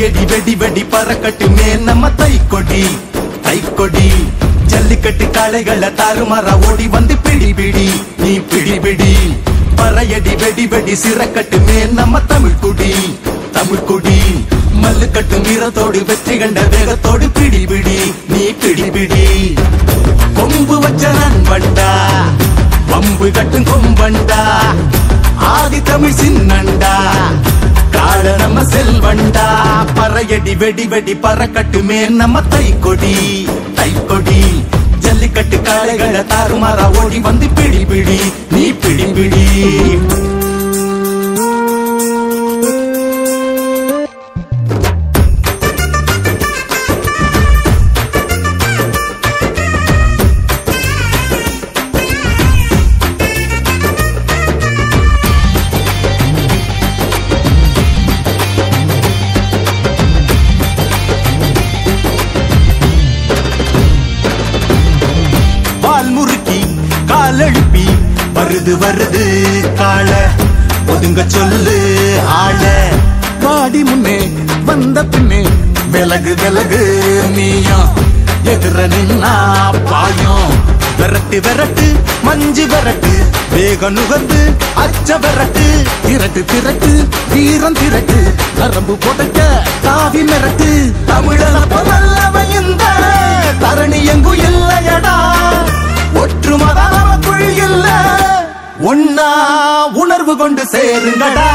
பறையடி வெடி வெடி பறக்கட்டுமே நம்ம தை கொடி தை கொடி ஜல்லிக்கட்டு காளைகள தாறுமாறா ஓடி வந்து பிடி பிடி நீ பிடி பிடி பறையடி வெடி வெடி சிறக்கட்டுமே நம்ம தமிழ் குடி தமிழ் குடி மல்லு கட்டும் வீரத்தோடு வெற்றி கண்ட வேகத்தோடு பிடி பிடி நீ பிடி பிடி கொம்பு வச்ச நண்பண்டா வம்பு கட்டும் கொம்பண்டா ஆதி தமிழ் சின்னண்டா கால நம்ம செல்வண்டா பறையடி வெடி வெடி பறக்கட்டுமே நம்ம தை கொடி தை கொடி ஜல்லிக்கட்டு காளைகளை தாறுமாறா ஓடி வந்து பிடி பிடி நீ பிடி பிடி வால் முறுக்கி கால் எழுப்பி வருது வருது கால ஒதுங்க சொல்லு ஆள பாடி முன்னே வந்த பின்னே விலகு விலகு நீயும் எதிர நின்னா பாயும் விரட்டு விரட்டு மஞ்சு விரட்டு வேக நுகர்ந்து அச்ச விரட்டு திரட்டு திரட்டு வீரம் திரட்டு நரம்பு போட்டுக்க தாவி மிரட்டு தமிழன நல்லவன் இந்த தரணி எங்கும் இல்லையடா ஒற்றுமதா நமக்குள் இல்ல ஒன்னா உணர்வு கொண்டு சேருங்கடா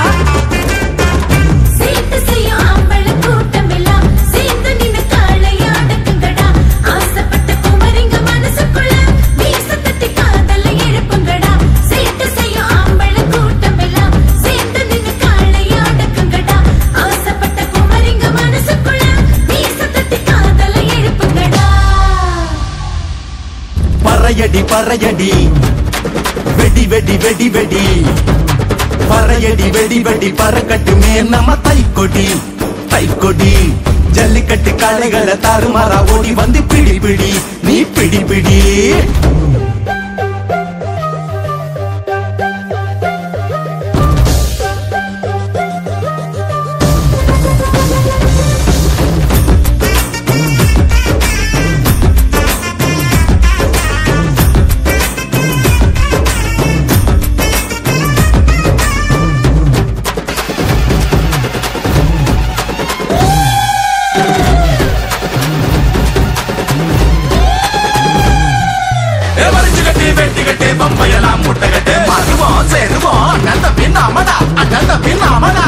சேர்த்து செய்யும் ஆம்பள கூட்டம் எல்லாம் சேர்ந்து நின்னு காளையாடுக்குங்கடா. ஆசைப்பட்ட குமரிங்க மனசுக்குள்ள வீச தட்டி காதலை எழுப்புங்கடா. சேர்த்து செய்யும் ஆம்பள கூட்டம் எல்லாம் சேர்ந்து நின்னு காளையாடுக்குங்கடா. ஆசைப்பட்ட குமரிங்க மனசுக்குள்ள வீச தட்டி காதலை எழுப்புங்கடா பறையடி பறையடி வெடி வெடி வெடி வெடி பறையடி வெடி வெடி பறக்கட்டுமே நம்ம தை கொடி தை கொடி ஜல்லிக்கட்டு காளைகளை தாறுமாறா ஓடி வந்து பிடி பிடி நீ பிடி பிடி எவரிச்சு கட்டி வெட்டி கட்டி பம்பையெல்லாம் முட்டை கட்டி மாறுவோம் சேருவோம் அண்ணன் தம்பி நாமடா அண்ணன் தம்பி நாமடா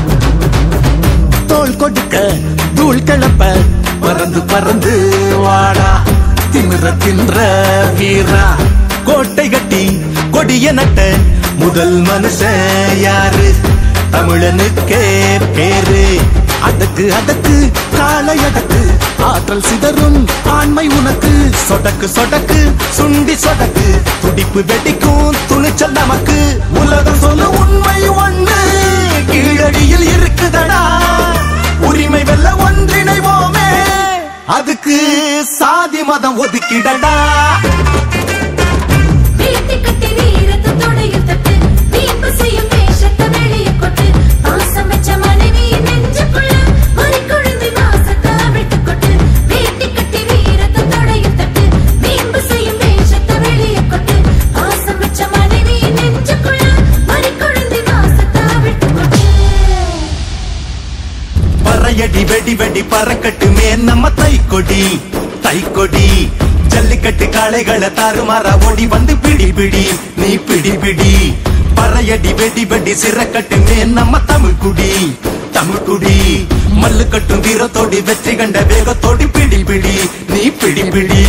தோள் கொடுக்க தூள் கிளப்ப பறந்து பறந்து வாடா திமிர தின்ற வீரா கோட்டை கட்டி கொடிய நட்ட முதல் மனுஷன் யாரு தமிழனுக்கே பேரு அதற்கு அதற்கு காலை அடக்கு ஆற்றல் சிதறும் ஆண்மை உனக்கு சொடக்கு சொடக்கு சுண்டி சொடக்கு துடிப்பு வெடிக்கும் துணிச்சல் நமக்கு உலகம் சொல்ல உண்மை ஒண்ணு கீழடியில் இருக்குதடா உரிமை வெல்ல ஒன்றிணைவோமே அதுக்கு சாதி மதம் ஒதுக்கிடடா வீட்டு கட்டி வீரத்து தொடையில் தட்டு வீம்பு செய்யும் வேஷத்தை வெளியே கொட்டு பாசம் வச்ச மனைவியின் நெஞ்சுக்குள்ள மறிக்குழுந்து வாசத்தை அவிழ்த்து கொட்டு வீட்டு கட்டி வீரத்து தொடையில் தட்டு வீம்பு செய்யும் வேஷத்தை வெளியே கொட்டு பாசம் வச்ச மனைவியின் நெஞ்சுக்குள்ள மறிக்குழுந்து வாசத்தை அவிழ்த்து கொட்டு பறையடி வெடி வெடி பறக்கட்டுமே நம்ம தை கொடி தை கொடி ஜல்லிக்கட்டு காளைகளை தாறுமாறா ஓடி வந்து பிடி பிடி நீ பிடி பிடி பறையடி வெடி வெடி சிறக்கட்டுமே நம்ம தமிழ் குடி தமிழ் குடி மல்லு கட்டும் வீரத்தோடி வெற்றி கண்ட வேகத்தோடி பிடி பிடி நீ பிடி பிடி